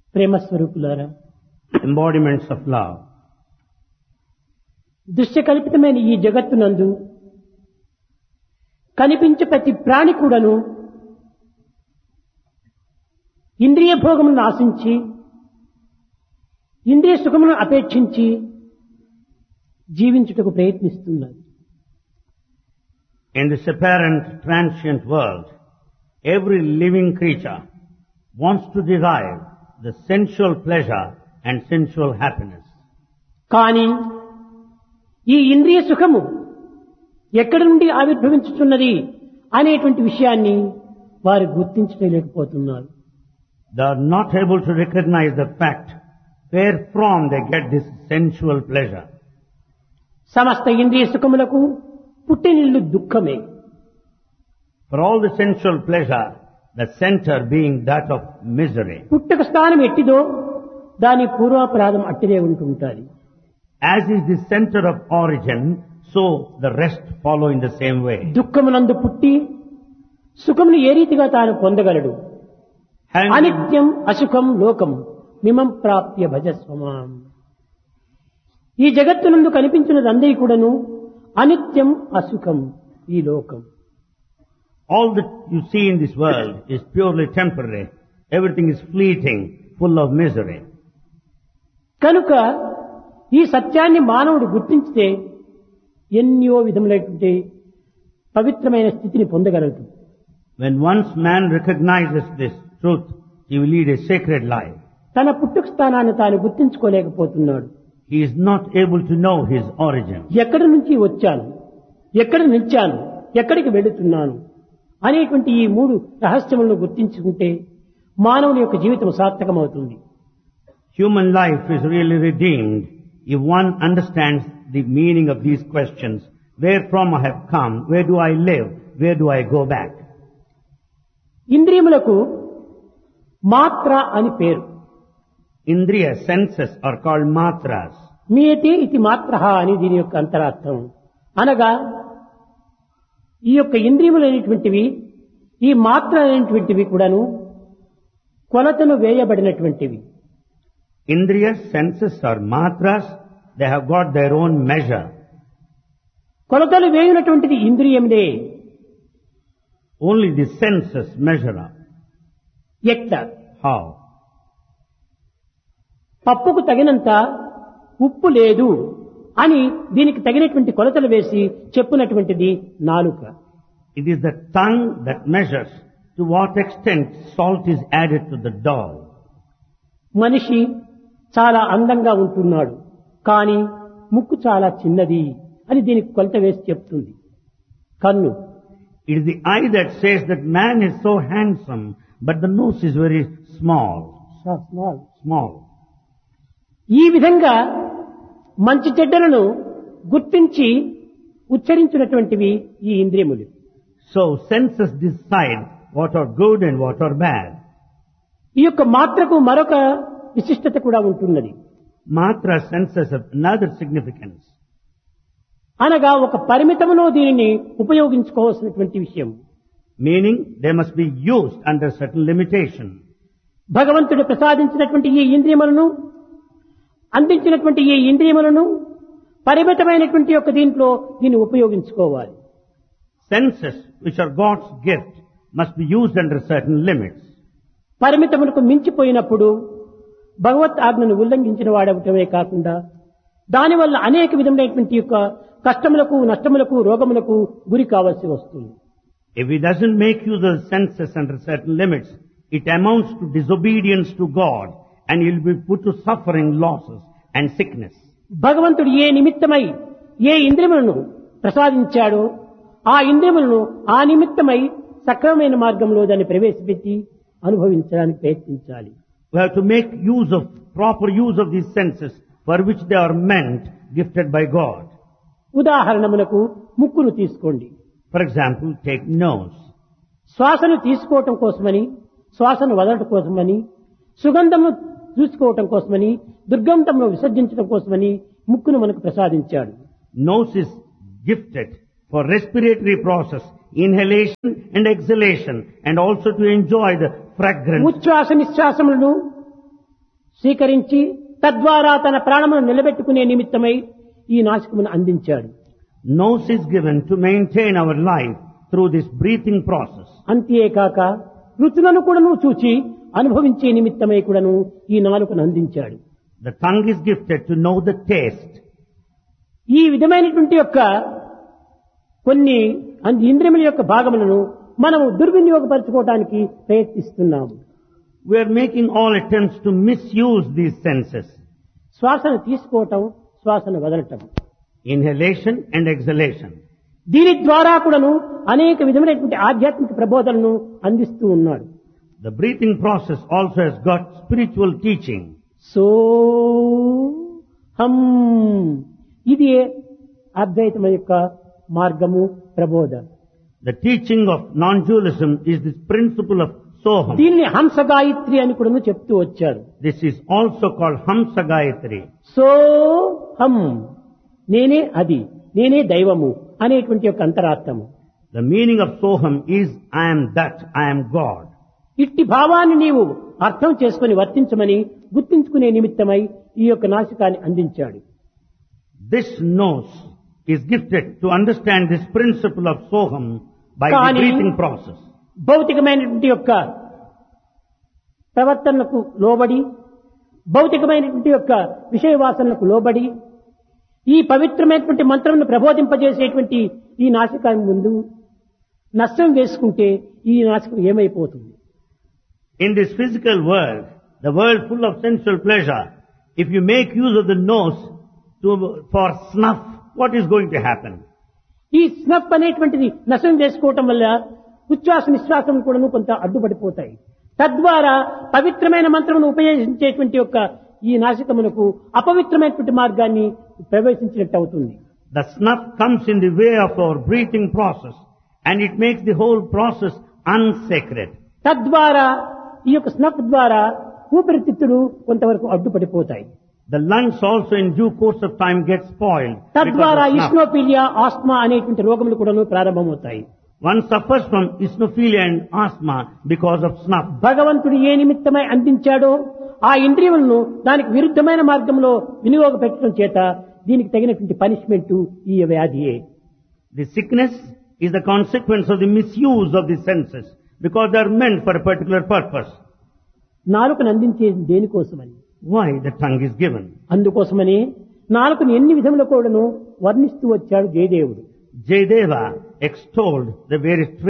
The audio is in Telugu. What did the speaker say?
ప్రేమ స్వరూపులారా embodiments of love. దృశ్యకల్పితమైన ఈ జగత్తునందు కనిపించే ప్రతి ప్రాణి కూడాను ఇంద్రియ భోగములను ఆశించి ఇంద్రియ సుఖములను అపేక్షించి జీవించుటకు ప్రయత్నిస్తున్నది In this apparent transient world, every living creature wants to derive the sensual pleasure and sensual happiness. కానీ ఈ ఇంద్రియ సుఖము ఎక్కడి నుండి ఆవిర్భవించుతున్నది అనేటువంటి విషయాన్ని వారు గుర్తించలేకపోతున్నారు They are not able to recognize the fact where from they get this sensual pleasure. సమస్త ఇంద్రియ సుఖములకు పుట్టినిల్లు దుఃఖమే For all the sensual pleasure, the center being that of misery. పుట్టుక స్థానం ఎట్టిదో దాని పూర్వాపరాధం అట్టిదే ఉంటుంటాది As is the center of origin, so the rest follow in the same way. దుఃఖమునందు పుట్టి సుఖమును ఏ రీతిగా తాను పొందగలడు Having అనిత్యం అసుఖం లోకం మిమం ప్రాప్య భజస్వమాం ఈ జగత్తునందు కనిపించినది అందరి కూడాను అనిత్యం అసుఖం ఈ లోకం all that you see in this world is purely temporary. Everything is fleeting, full of misery. కనుక ఈ సత్యాన్ని మానవుడు గుర్తించితే ఎన్నో విధములైనటువంటి పవిత్రమైన స్థితిని పొందగలదు When once man recognizes this truth, he will lead a sacred life. తన పుట్టుక స్థానాన్ని తాను గుర్తించుకోలేకపోతున్నాడు He is not able to know his origin. ఎక్కడి నుంచి వచ్చాను ఎక్కడ నిలిచాను ఎక్కడికి వెళుతున్నాను అనేటువంటి ఈ మూడు రహస్యములను గుర్తించుకుంటే మానవుని యొక్క జీవితం సార్థకమవుతుంది Human life is really redeemed if one understands the meaning of these questions. Where from I have come? Where do I live? Where do I go back? ఇంద్రియములకు మాత్ర అని పేరు Indriya senses are called matras. మీతే ఇది మాత్ర అని దీని యొక్క అంతరార్థం అనగా ఈ యొక్క ఇంద్రియములు అనేటువంటివి ఈ మాత్ర అనేటువంటివి కూడాను కొలతను వేయబడినటువంటివి Indriya senses are matras. They have got their own measure. కొలతలు వేయునటువంటిది ఇంద్రియములే Only the senses measure up. ఎట్ట How? పప్పుకు తగినంత ఉప్పు లేదు అని దీనికి తగినటువంటి కొలతలు వేసి చెప్పునటువంటిది నాలుక It is the tongue that measures to what extent salt is added to the dough. మనిషి చాలా అందంగా ఉంటున్నాడు కానీ ముక్కు చాలా చిన్నది అని దీనికి కొలత వేసి చెప్తుంది కన్ను It is the eye that says that man is so handsome, but the nose is very small. Small. ఈ విధంగా మంచి చెడ్డలను గుర్తించి ఉచ్చరించినటువంటివి ఈ ఇంద్రియములు So senses decide what are good and what are bad. ఈ యొక్క మాత్రకు మరొక విశిష్టత కూడా ఉంటున్నది Matra senses have another significance. అనగా ఒక పరిమితములో దీనిని ఉపయోగించుకోవాల్సినటువంటి విషయం Meaning they must be used under certain limitation. భగవంతుడు ప్రసాదించినటువంటి ఈ ఇంద్రియములను అందించినటువంటి ఈ ఇంద్రియములను పరిమితమైనటువంటి యొక్క దీంట్లో దీన్ని ఉపయోగించుకోవాలి Senses, which are God's gift, must be used under certain limits. పరిమితములకు మించిపోయినప్పుడు భగవత్ ఆజ్ఞను ఉల్లంఘించిన వాడవటమే కాకుండా దానివల్ల అనేక విధమైనటువంటి యొక్క కష్టములకు నష్టములకు రోగములకు గురి కావాల్సి వస్తుంది If he doesn't make use of the senses under certain limits, it amounts to disobedience to God and he'll be put to suffering, losses and sickness. భగవంతుడు ఏ నిమిత్తమై ఏ ఇంద్రియములను ప్రసాదించాడో ఆ ఇంద్రియములను ఆ నిమిత్తమై సక్రమమైన మార్గంలో దాన్ని ప్రవేశపెట్టి అనుభవించడానికి ప్రయత్నించాలి We have to make use of, proper use of these senses for which they are meant, gifted by God. ఉదాహరణములకు ముక్కును తీసుకోండి For example, take nose. శ్వాసను తీసుకోవటం కోసమని శ్వాసను వదలటం కోసమని సుగంధమును చూసుకోవటం కోసమని దుర్గంధమును విసర్జించడం కోసమని ముక్కును మనకు ప్రసాదించాడు Nose is gifted for respiratory process, inhalation and exhalation, and also to enjoy the fragrance. ఉచ్ఛ్వాస నిశ్వాసములను స్వీకరించి తద్వారా తన ప్రాణమును నిలబెట్టుకునే నిమిత్తమై ఈ నాశకమును అందించాడు Nose is given to maintain our life through this breathing process. అంతేకాక రుచులను కూడాను చూచి అనుభవించే నిమిత్తమై కూడాను ఈ నాలుకను అందించాడు The tongue is gifted to know the taste. ఈ విధమైనటువంటి యొక్క కొన్ని అంది ఇంద్రియముల యొక్క భాగములను మనము దుర్వినియోగపరచుకోవడానికి ప్రయత్నిస్తున్నాము We are making all attempts to misuse these senses. శ్వాసను తీసుకోవటం శ్వాసను వదలటం Inhalation and exhalation. దీని ద్వారా కూడాను అనేక విధమైనటువంటి ఆధ్యాత్మిక ప్రబోధనను అందిస్తూ ఉన్నాడు The breathing process also has got spiritual teaching. సో హం ఇది అద్వైతం యొక్క మార్గము ప్రబోధ The teaching of non-dualism is this principle of Soham. దీన్ని హంస గాయత్రి అని కూడా చెప్తూ వచ్చారు This is also called Hamsa Gayatri. సో హం నేనే అది నేనే దైవము అనేటువంటి యొక్క అంతరార్థము The meaning of Soham is I am that, I am God. ఇట్టి భావాన్ని నీవు అర్థం చేసుకుని వర్తించమని గుర్తించుకునే నిమిత్తమై ఈ యొక్క నాశకాన్ని అందించాడు This nose is gifted to understand this principle of Soham by the Kani- breathing process. భౌతికమైనటువంటి యొక్క ప్రవర్తనలకు లోబడి భౌతికమైనటువంటి యొక్క విషయ వాసనలకు లోబడి ఈ పవిత్రమైనటువంటి మంత్రమును ప్రబోధింపజేసేటువంటి ఈ నాశకాన్ని ముందు నష్టం వేసుకుంటే ఈ నాశకం ఏమైపోతుంది In this physical world, the world full of sensual pleasure, if you make use of the nose to, for snuff, what is going to happen? ఈ స్నఫ్ అనేటువంటిది నశం వేసుకోవటం వల్ల ఉచ్ఛ్వాస నిశ్వాసం కూడాను కొంత అడ్డుపడిపోతాయి తద్వారా పవిత్రమైన మంత్రమును ఉపయోగించేటువంటి యొక్క ఈ నాశకమునకు అపవిత్రమైనటువంటి మార్గాన్ని ప్రవేశించినట్టు అవుతుంది The snuff comes in the way of our breathing process and it makes the whole process unsacred. తద్వారా ఈ యొక్క స్నఫ్ ద్వారా ఊపిరితిత్తులు కొంతవరకు అడ్డుపడిపోతాయి The lungs also in due course of time get spoiled. తద్వారా because of snuff. ఇస్నోపీలియా ఆస్మా అనేటువంటి రోగములు కూడాను ప్రారంభమవుతాయి One suffers from eosinophilia and asthma because of snuff. భగవంతుడు ఏ నిమిత్తమై అందించాడో ఆ ఇంద్రియములను దానికి విరుద్ధమైన మార్గంలో వినియోగపెట్టడం చేత దీనికి తగినటువంటి పనిష్మెంట్ ఈ వ్యాధియే The sickness is the consequence of the misuse of the senses because they are meant for a particular purpose. నాలుకను అందించేది దేనికోసమని Why the tongue is given? అందుకోసమని నాలుకను ఎన్ని విధముల కూడాను వర్ణిస్తూ వచ్చాడు జయదేవుడు Jayadeva extolled the various